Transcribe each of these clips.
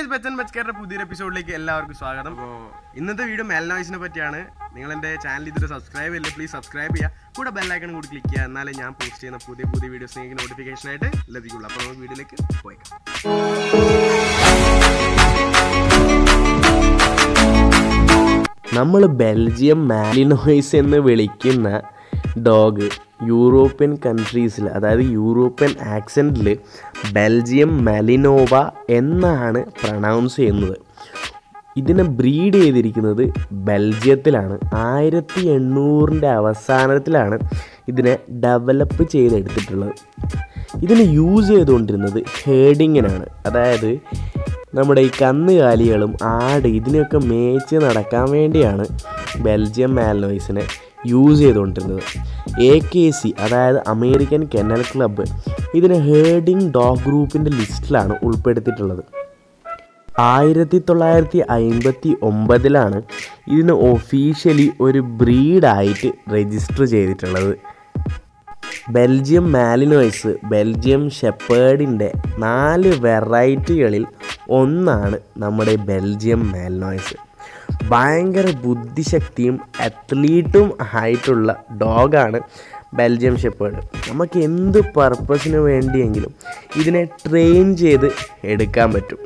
guys Bachchan ബച്ച്കാരുടെ പുതിയൊരു എപ്പിസോഡിലേക്ക് എല്ലാവർക്കും സ്വാഗതം അപ്പോൾ ഇന്നത്തെ വീഡിയോ മെൽനോയ്സിനെ പറ്റിയാണ് നിങ്ങൾ എൻ്റെ ചാനൽ ഇതുവരെ സബ്സ്ക്രൈബ് ചെയ്യില്ല പ്ലീസ് സബ്സ്ക്രൈബ് ചെയ്യുക കൂടെ ബെല്ലൈക്കൺ കൂടി ക്ലിക്ക് ചെയ്യുക എന്നാലേ ഞാൻ പോസ്റ്റ് ചെയ്യുന്ന പുതിയ പുതിയ വീഡിയോസ് നിങ്ങൾക്ക് നോട്ടിഫിക്കേഷൻ ആയിട്ട് ലഭിക്കുള്ളൂ അപ്പോൾ നമുക്ക് വീഡിയോയിലേക്ക് പോയേക്കാം നമ്മൾ ബെൽജിയം മാലിനോയ്സ് എന്ന് വിളിക്കുന്ന ഡോഗ് യൂറോപ്യൻ കൺട്രീസിൽ അതായത് യൂറോപ്യൻ ആക്സെൻറ്റിൽ ബെൽജിയം മലിനോവ എന്നാണ് പ്രൊണൗൺസ് ചെയ്യുന്നത് ഇതിനെ ബ്രീഡ് ചെയ്തിരിക്കുന്നത് ബെൽജിയത്തിലാണ് ആയിരത്തി എണ്ണൂറിൻ്റെ അവസാനത്തിലാണ് ഇതിനെ ഡെവലപ്പ് ചെയ്തെടുത്തിട്ടുള്ളത് ഇതിന് യൂസ് ചെയ്തുകൊണ്ടിരുന്നത് ഹേഡിങ്ങിനാണ് അതായത് നമ്മുടെ ഈ കന്നുകാലികളും ആട് ഇതിനെയൊക്കെ മേച്ച് നടക്കാൻ വേണ്ടിയാണ് ബെൽജിയം മാൽനോയ്സിനെ യൂസ് ചെയ്തുകൊണ്ടിരുന്നത് എ കെ സി അതായത് അമേരിക്കൻ കെന്നൽ ക്ലബ്ബ് ഇതിനെ ഹേഡിങ് ഡോഗ് ഗ്രൂപ്പിൻ്റെ ലിസ്റ്റിലാണ് ഉൾപ്പെടുത്തിയിട്ടുള്ളത് ആയിരത്തി തൊള്ളായിരത്തി അമ്പത്തി ഒമ്പതിലാണ് ഇതിന് ഒഫീഷ്യലി ഒരു ബ്രീഡായിട്ട് രജിസ്റ്റർ ചെയ്തിട്ടുള്ളത് ബെൽജിയം മാലിനോയ്സ് ബെൽജിയം ഷെപ്പേർഡിൻ്റെ നാല് വെറൈറ്റികളിൽ ഒന്നാണ് നമ്മുടെ ബെൽജിയം മാലിനോയ്സ് ഭയങ്കര ബുദ്ധിശക്തിയും അത്ലീറ്റും ആയിട്ടുള്ള ഡോഗാണ് ബെൽജിയം ഷെപ്പേർഡ് നമുക്ക് എന്ത് പർപ്പസിന് വേണ്ടിയെങ്കിലും ഇതിനെ ട്രെയിൻ ചെയ്ത് എടുക്കാൻ പറ്റും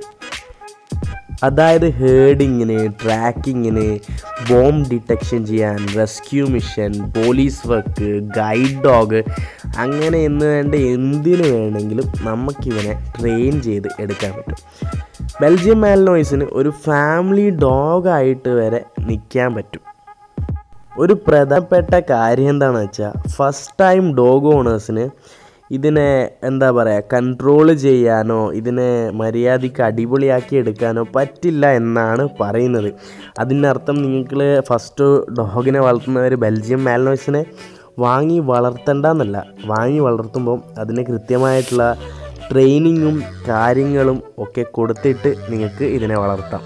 അതായത് ഹേഡിങ്ങിന് ട്രാക്കിങ്ങിന് ബോംബ് ഡിറ്റക്ഷൻ ചെയ്യാൻ rescue mission police work guide dog അങ്ങനെ എന്ന് വേണ്ട എന്തിനു വേണമെങ്കിലും നമുക്കിവനെ ട്രെയിൻ ചെയ്ത് എടുക്കാൻ പറ്റും ബെൽജിയം മാലിനോയ്സിന് ഒരു ഫാമിലി ഡോഗായിട്ട് വരെ നിൽക്കാൻ പറ്റും ഒരു പ്രധാനപ്പെട്ട കാര്യം എന്താണെന്ന് വെച്ചാൽ ഫസ്റ്റ് ടൈം ഡോഗ് ഓണേഴ്സിന് ഇതിനെ എന്താ പറയുക കൺട്രോൾ ചെയ്യാനോ ഇതിനെ മര്യാദയ്ക്ക് അടിപൊളിയാക്കി എടുക്കാനോ പറ്റില്ല എന്നാണ് പറയുന്നത് അതിനർത്ഥം നിങ്ങൾ ഫസ്റ്റ് ഡോഗിനെ വളർത്തുന്നവർ ബെൽജിയം മാലിനോയ്സിനെ വാങ്ങി വളർത്തണ്ടെന്നല്ല വാങ്ങി വളർത്തുമ്പം അതിന് കൃത്യമായിട്ടുള്ള ട്രെയിനിങ്ങും കാര്യങ്ങളും ഒക്കെ കൊടുത്തിട്ട് നിങ്ങൾക്ക് ഇതിനെ വളർത്താം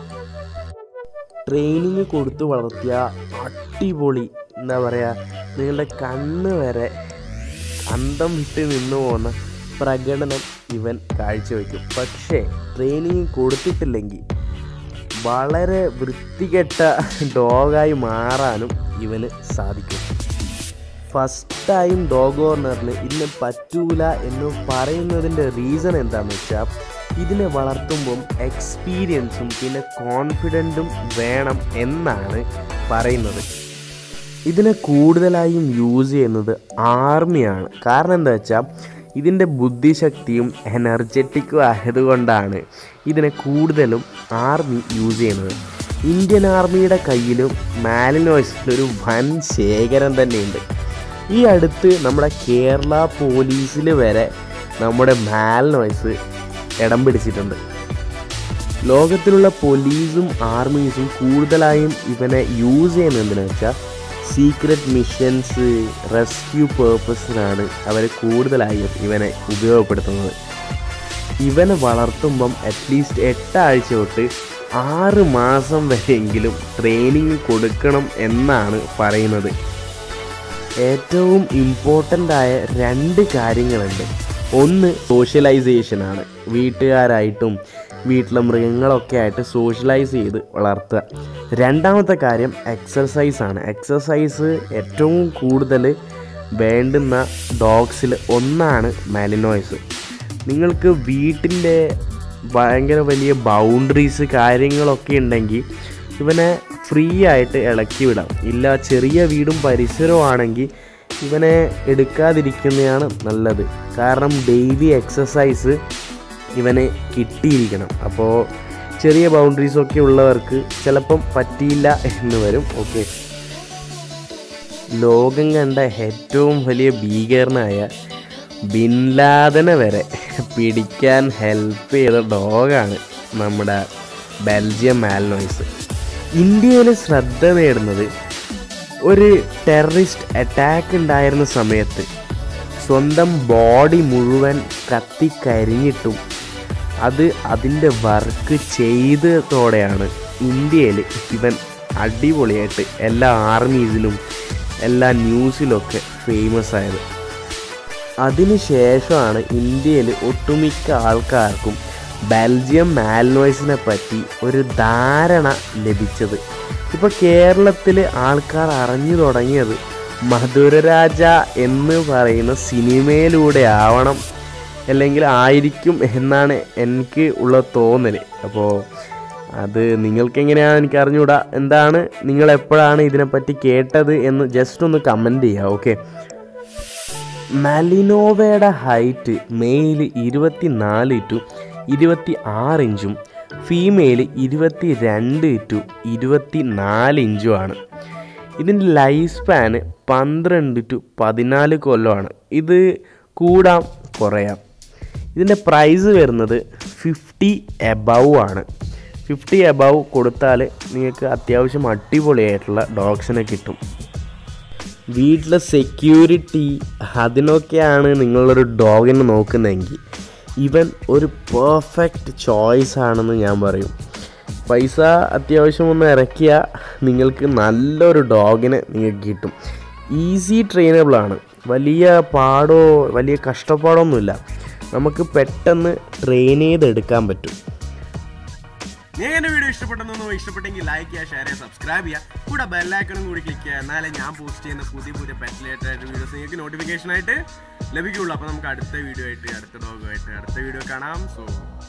ട്രെയിനിങ് കൊടുത്ത് വളർത്തിയ അടിപൊളി എന്താ പറയുക നിങ്ങളുടെ കണ്ണ് വരെ അന്തം വിട്ട് നിന്നു പോകുന്ന പ്രകടനം ഇവൻ കാഴ്ചവെക്കും പക്ഷേ ട്രെയിനിങ് കൊടുത്തിട്ടില്ലെങ്കിൽ വളരെ വൃത്തികെട്ട ഡോഗായി മാറാനും ഇവന് സാധിക്കും ഫസ്റ്റ് ടൈം ഡോഗ് ഓർണറിന് ഇന്ന് പറ്റൂല എന്ന് പറയുന്നതിൻ്റെ റീസൺ എന്താണെന്ന് വെച്ചാൽ ഇതിനെ വളർത്തുമ്പം എക്സ്പീരിയൻസും പിന്നെ കോൺഫിഡൻറ്റും വേണം എന്നാണ് പറയുന്നത് ഇതിനെ കൂടുതലായും യൂസ് ചെയ്യുന്നത് ആർമിയാണ് കാരണം എന്താ വെച്ചാൽ ഇതിൻ്റെ ബുദ്ധിശക്തിയും എനർജറ്റിക്കും ആയതുകൊണ്ടാണ് ഇതിനെ കൂടുതലും ആർമി യൂസ് ചെയ്യുന്നത് ഇന്ത്യൻ ആർമിയുടെ കയ്യിലും മാലിനോയ്സിലൊരു വൻ ശേഖരം തന്നെയുണ്ട് ഈ അടുത്ത് നമ്മുടെ കേരള പോലീസിൽ വരെ നമ്മുടെ മാലിനോയ്സ് ഇടം പിടിച്ചിട്ടുണ്ട് ലോകത്തിലുള്ള പോലീസും ആർമീസും കൂടുതലായും ഇവനെ യൂസ് ചെയ്യുന്നത് എന്തിനാ വെച്ചാൽ സീക്രട്ട് മിഷൻസ് റെസ്ക്യൂ പേർപ്പസിനാണ് അവർ കൂടുതലായും ഇവനെ ഉപയോഗപ്പെടുത്തുന്നത് ഇവനെ വളർത്തുമ്പം അറ്റ്ലീസ്റ്റ് എട്ടാഴ്ച തൊട്ട് ആറ് മാസം വരെയെങ്കിലും ട്രെയിനിങ് കൊടുക്കണം എന്നാണ് പറയുന്നത് ഏറ്റവും ഇമ്പോർട്ടൻ്റ് ആയ രണ്ട് കാര്യങ്ങളുണ്ട് ഒന്ന് സോഷ്യലൈസേഷനാണ് വീട്ടുകാരായിട്ടും വീട്ടിലെ മൃഗങ്ങളൊക്കെ ആയിട്ട് സോഷ്യലൈസ് ചെയ്ത് വളർത്തുക രണ്ടാമത്തെ കാര്യം എക്സർസൈസ് ആണ് എക്സർസൈസ് ഏറ്റവും കൂടുതൽ വേണ്ടുന്ന ഡോഗ്സിൽ ഒന്നാണ് മാലിനോയ്സ് നിങ്ങൾക്ക് വീട്ടിൻ്റെ ഭയങ്കര വലിയ ബൗണ്ടറീസ് കാര്യങ്ങളൊക്കെ ഉണ്ടെങ്കിൽ ഇവനെ ഫ്രീ ആയിട്ട് ഇളക്കി വിടാം ഇല്ല ചെറിയ വീടും പരിസരവും ആണെങ്കിൽ ഇവനെ എടുക്കാതിരിക്കുന്നതാണ് നല്ലത് കാരണം ഡെയിലി എക്സസൈസ് ഇവന് കിട്ടിയിരിക്കണം അപ്പോൾ ചെറിയ ബൗണ്ടറീസൊക്കെ ഉള്ളവർക്ക് ചിലപ്പം പറ്റിയില്ല എന്ന് വരും ഓക്കെ ലോകം കണ്ട ഏറ്റവും വലിയ ഭീകരനായ ബിൻലാദനെ വരെ പിടിക്കാൻ ഹെൽപ്പ് ചെയ്ത ഡോഗാണ് നമ്മുടെ ബെൽജിയം മാൽനോയ്സ് ഇന്ത്യയിൽ ശ്രദ്ധ നേടുന്നത് ഒരു ടെററിസ്റ്റ് അറ്റാക്ക് ഉണ്ടായിരുന്ന സമയത്ത് സ്വന്തം ബോഡി മുഴുവൻ കത്തിക്കരിഞ്ഞിട്ടും അത് അതിൻ്റെ വർക്ക് ചെയ്തതോടെയാണ് ഇന്ത്യയിൽ ഇവൻ അടിപൊളിയായിട്ട് എല്ലാ ആർമീസിലും എല്ലാ ന്യൂസിലൊക്കെ ഫേമസ് ആയത് അതിനുശേഷമാണ് ഇന്ത്യയിൽ ഒട്ടുമിക്ക ആൾക്കാർക്കും ബെൽജിയം മാൽനോയ്സിനെ പറ്റി ഒരു ധാരണ ലഭിച്ചത് ഇപ്പോൾ കേരളത്തിൽ ആൾക്കാർ അറിഞ്ഞു തുടങ്ങിയത് മധുരരാജ എന്ന് പറയുന്ന സിനിമയിലൂടെ ആവണം അല്ലെങ്കിൽ ആയിരിക്കും എന്നാണ് എനിക്ക് ഉള്ള തോന്നൽ അപ്പോൾ അത് നിങ്ങൾക്ക് എങ്ങനെയാണ് എനിക്ക് അറിഞ്ഞുകൂടാ എന്താണ് നിങ്ങൾ എപ്പോഴാണ് ഇതിനെപ്പറ്റി കേട്ടത് എന്ന് ജസ്റ്റ് ഒന്ന് കമൻറ്റ് ചെയ്യുക ഓക്കെ മലിനോവയുടെ ഹൈറ്റ് മെയിൽ ഇരുപത്തി നാല് ടു ഇരുപത്തി ആറ് ഇഞ്ചും ഫീമെയിൽ ഇരുപത്തി രണ്ട് ടു ഇരുപത്തി നാല് ഇഞ്ചുമാണ് ഇതിൻ്റെ ലൈഫ് സ്പാന് പന്ത്രണ്ട് ടു പതിനാല് കൊല്ലമാണ് ഇത് കൂടാം കുറയാം ഇതിൻ്റെ പ്രൈസ് വരുന്നത് ഫിഫ്റ്റി എബവ് ആണ് ഫിഫ്റ്റി എബവ് കൊടുത്താൽ നിങ്ങൾക്ക് അത്യാവശ്യം അടിപൊളിയായിട്ടുള്ള ഡോഗ്സിനെ കിട്ടും വീട്ടിലെ സെക്യൂരിറ്റി അതിനൊക്കെയാണ് നിങ്ങളൊരു ഡോഗിനെ നോക്കുന്നതെങ്കിൽ ഇവൻ ഒരു പെർഫെക്റ്റ് ചോയ്സ് ആണെന്ന് ഞാൻ പറയും പൈസ അത്യാവശ്യം ഒന്ന് ഇറക്കിയാൽ നിങ്ങൾക്ക് നല്ലൊരു ഡോഗിനെ നിങ്ങൾക്ക് കിട്ടും ഈസി ട്രെയിനബിളാണ് വലിയ പാടോ വലിയ കഷ്ടപ്പാടൊന്നുമില്ല നമുക്ക് പെട്ടെന്ന് ട്രെയിൻ ചെയ്തെടുക്കാൻ പറ്റും നിങ്ങൾക്ക് എന്റെ വീഡിയോ ഇഷ്ടപ്പെട്ടെന്നോ ഇഷ്ടപ്പെട്ടെങ്കിൽ ലൈക്ക് ചെയ്യുക ഷെയർ ചെയ്യുക സബ്സ്ക്രൈബ് ചെയ്യുക കൂടെ ബെല്ലൈക്കണും കൂടി ക്ലിക്ക് ചെയ്യുക എന്നാലേ ഞാൻ പോസ്റ്റ് ചെയ്യുന്ന പുതിയ പുതിയ പെറ്റ് റിലേറ്റഡ് ആയിട്ട് വീഡിയോസ് നിങ്ങൾക്ക് നോട്ടിഫിക്കേഷൻ ആയിട്ട് ലഭിക്കുള്ളൂ അപ്പോൾ നമുക്ക് അടുത്ത വീഡിയോ ആയിട്ട് അടുത്ത ഡോഗുമായിട്ട് അടുത്ത വീഡിയോ കാണാം സോ